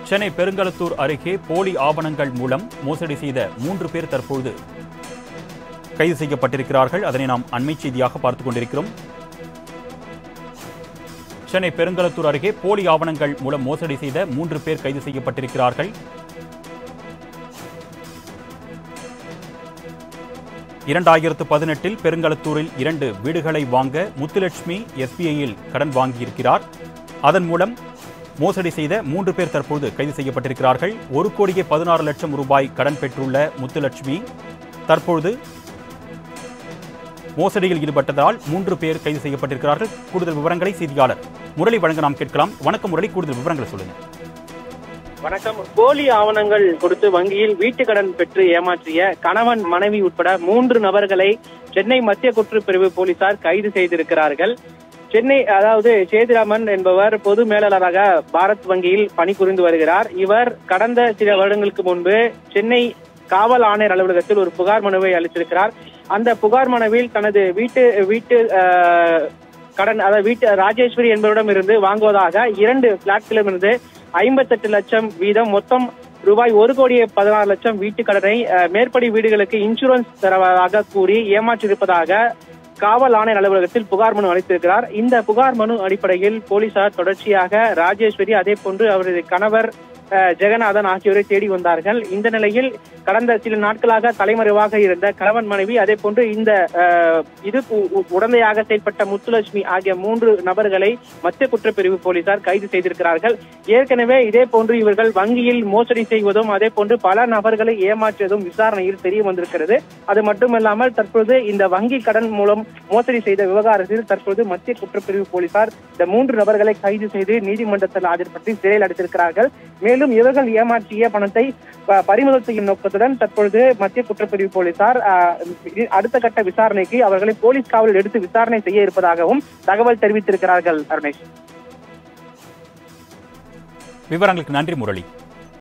சென்னை பெருங்களத்தூர் அருகே போலி ஆவணங்கள் மூலம் மோசடி செய்த மூன்று பேர் தற்பொழுது கைது செய்யப்பட்டிருக்கிறார்கள் அதனை நாம் அண்மை செய்தியாக பார்த்துக் கொண்டிருக்கிறோம் சென்னை பெருங்களத்தூர் அருகே போலி ஆவணங்கள் மூலம் மோசடி செய்த மூன்று பேர் கைது செய்யப்பட்டிருக்கிறார்கள் இரண்டாயிரத்து பதினெட்டில் பெருங்களத்தூரில் இரண்டு வீடுகளை வாங்க முத்துலட்சுமி எஸ்பிஐயில் கடன் வாங்கியிருக்கிறார் அதன் மூலம் மோசடி செய்த மூன்று பேர் தற்போது கைது செய்யப்பட்டிருக்கிறார்கள் ஒரு கோடியே பதினாறு லட்சம் ரூபாய் கடன் பெற்றுள்ள முத்துலட்சுமி தற்பொழுது மோசடியில் ஈடுபட்டதால் மூன்று பேர் கைது செய்யப்பட்டிருக்கிறார்கள் கூடுதல் விவரங்களை செய்தியாளர் முரளி வழங்க நாம் கேட்கலாம் வணக்கம் முரளி கூடுதல் விவரங்களை சொல்லுங்க வணக்கம் போலி ஆவணங்கள் கொடுத்து வங்கியில் வீட்டு கடன் பெற்று ஏமாற்றிய கணவன் மனைவி உட்பட மூன்று நபர்களை சென்னை மத்திய குற்றப்பிரிவு போலீசார் கைது செய்திருக்கிறார்கள் சென்னை அதாவது சேதுராமன் என்பவர் பொது மேலாளராக பாரத் வங்கியில் பணிபுரிந்து வருகிறார் இவர் கடந்த சில வருடங்களுக்கு முன்பு சென்னை காவல் ஆணையர் அலுவலகத்தில் ஒரு புகார் மனுவை அளித்திருக்கிறார் அந்த புகார் மனுவில் தனது வீட்டு வீட்டு அஹ், கடன் அதாவது வீட்டு ராஜேஸ்வரி என்பவரிடம் இருந்து வாங்குவதாக இரண்டு பிளாட்களிடம் இருந்து ஐம்பத்தெட்டு லட்சம் வீதம் மொத்தம் ரூபாய் ஒரு கோடியே பதினாறு லட்சம் வீட்டு கடனை அஹ், மேற்படி வீடுகளுக்கு இன்சூரன்ஸ் தருவதாக கூறி ஏமாற்றியிருப்பதாக காவல் ஆணையர் அலுவலகத்தில் புகார் மனு அளித்திருக்கிறார் இந்த புகார் மனு அடிப்படையில் போலீசார் தொடர்ச்சியாக ராஜேஸ்வரி அதே போன்று அவரது கணவர் அஹ், ஜெகநாதன் ஆகியோரை தேடி வந்தார்கள் இந்த நிலையில் கடந்த சில நாட்களாக தலைமறைவாக இருந்த கணவன் மனைவி அதே போன்று இந்த அஹ், இது உ- உ- உடந்தையாக செயல்பட்ட முத்துலட்சுமி ஆகிய மூன்று நபர்களை மத்திய குற்றப்பிரிவு போலீசார் கைது செய்திருக்கிறார்கள் ஏற்கனவே இதே போன்று இவர்கள் வங்கியில் மோசடி செய்வதும் அதே போன்று பல நபர்களை ஏமாற்றியதும் விசாரணையில் தெரிய வந்திருக்கிறது அது மட்டுமல்லாமல் தற்போது இந்த வங்கி கடன் மூலம் மோசடி செய்த விவகாரத்தில் தற்போது மத்திய குற்றப்பிரிவு போலீசார் இந்த மூன்று நபர்களை கைது செய்து நீதிமன்றத்தில் ஆஜர்படுத்தி சிறையில் அடைத்திருக்கிறார்கள் மேலும் இவர்கள் ஏமாற்றிய பணத்தை ப- பறிமுதல் செய்யும் நோக்கத்துடன் தற்பொழுது மத்திய குற்றப்பிரிவு போலீசார் ஆஹ், இது- அடுத்த கட்ட விசாரணைக்கு அவர்களை போலீஸ் காவலில் எடுத்து விசாரணை செய்ய இருப்பதாகவும் தகவல் தெரிவித்திருக்கிறார்கள் அருணேஷ் விவரங்களுக்கு நன்றி முரளி